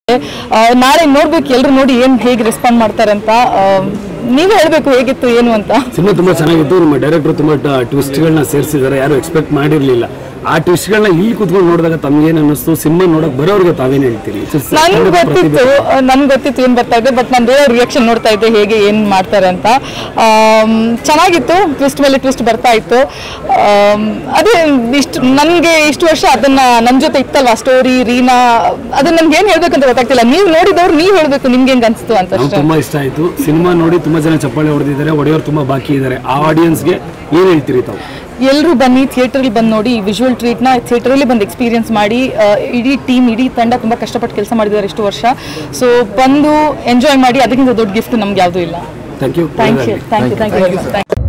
ಆ, ನಾಳೆ ನೋಡ್ಬೇಕು ಎಲ್ರು ನೋಡಿ ಏನ್ ಹೇಗೆ ರೆಸ್ಪಾಂಡ್ ಮಾಡ್ತಾರೆ ಅಂತ ಆ, ನೀವೇ ಹೇಳ್ಬೇಕು ಹೇಗಿತ್ತು ಏನು ಅಂತ ಸಿನಿಮಾ ತುಂಬಾ ಚೆನ್ನಾಗಿತ್ತು ನಮ್ಮ ಡೈರೆಕ್ಟರ್ ತುಂಬಾ ಟ್ವಿಸ್ಟ್ಗಳನ್ನ ಸೇರಿಸಿದ್ದಾರೆ ಯಾರು ಎಕ್ಸ್ಪೆಕ್ಟ್ ಮಾಡಿರ್ಲಿಲ್ಲ ಆ ಟ್ವಿಸ್ಟ್ಗಳನ್ನ ಇಲ್ಲಿ ಕುತ್ಕೊಂಡು ನೋಡಿದಾಗ ತಮ್ಗೇನ್ ಅನ್ನಿಸ್ತು ಸಿನಿಮಾ ನೋಡಕ್ ಬರೋರ್ಗೆ ತಾವೇನ್ ಹೇಳ್ತೀರಿ ನನ್ಗೆ ಗೊತ್ತಿತ್ತು ನನ್ಗೆ ಗೊತ್ತಿತ್ತು ಏನ್ ಬರ್ತಾ ಇದೆ ಬಟ್ ನಾನು ಬೇರೆ ರಿಯಾಕ್ಷನ್ ನೋಡ್ತಾ ಇದ್ದೆ ಹೇಗೆ ಏನ್ ಮಾಡ್ತಾರೆ ಅಂತ ಆಮ್, ಚೆನ್ನಾಗಿತ್ತು ಟ್ವಿಸ್ಟ್ ಮೇಲೆ ಟ್ವಿಸ್ಟ್ ಬರ್ತಾ ಇತ್ತು ಆಮ್, ಅದೇ ಇಷ್ಟು ನನಗೆ ಇಷ್ಟು ವರ್ಷ ಅದನ್ನ ನನ್ನ ಜೊತೆ ಇತ್ತಲ್ವಾ ಸ್ಟೋರಿ ರೀನಾ ಅದನ್ನ ನನ್ಗೆ ಏನ್ ಹೇಳ್ಬೇಕಂತ ಗೊತ್ತಾಗ್ತಿಲ್ಲ ನೀವು ನೋಡಿದವ್ರು ನೀವು ಹೇಳ್ಬೇಕು ನಿಮ್ಗೆ ಹೆಂಗ್ ಅನ್ಸ್ತು ಅಂತ ನಮ್ಗೆ ಅಷ್ಟೇ ತುಂಬಾ ಇಷ್ಟ ಆಯ್ತು ಸಿನಿಮಾ ನೋಡಿ ತುಂಬಾ ಜನ ಚಪ್ಪಾಳೆ ಹೊಡೆದಿದ್ದಾರೆ ಹೊಡೆಯೋರು ತುಂಬಾ ಬಾಕಿ ಇದ್ದಾರೆ ಆ ಆಡಿಯನ್ಸ್ಗೆ ಏನ್ ಹೇಳ್ತೀರಿ ತಾವು ಎಲ್ಲರೂ ಬನ್ನಿ ಥಿಯೇಟ್ರಲ್ಲಿ ಬಂದು ನೋಡಿ ವಿಜುವಲ್ ಟ್ರೀಟ್ನ ಥಿಯೇಟ್ರಲ್ಲಿ ಬಂದು ಎಕ್ಸ್ಪೀರಿಯನ್ಸ್ ಮಾಡಿ ಆ, ಇಡೀ ಟೀಮ್ ಇಡೀ ತಂಡ ತುಂಬ ಕಷ್ಟಪಟ್ಟು ಕೆಲಸ ಮಾಡಿದ್ದಾರೆ ಇಷ್ಟು ವರ್ಷ ಸೊ ಬಂದು ಎಂಜಾಯ್ ಮಾಡಿ ಅದಕ್ಕಿಂತ ದೊಡ್ಡ ಗಿಫ್ಟ್ ನಮ್ಗೆ ಯಾವುದೂ ಇಲ್ಲ thank you thank you thank you thank you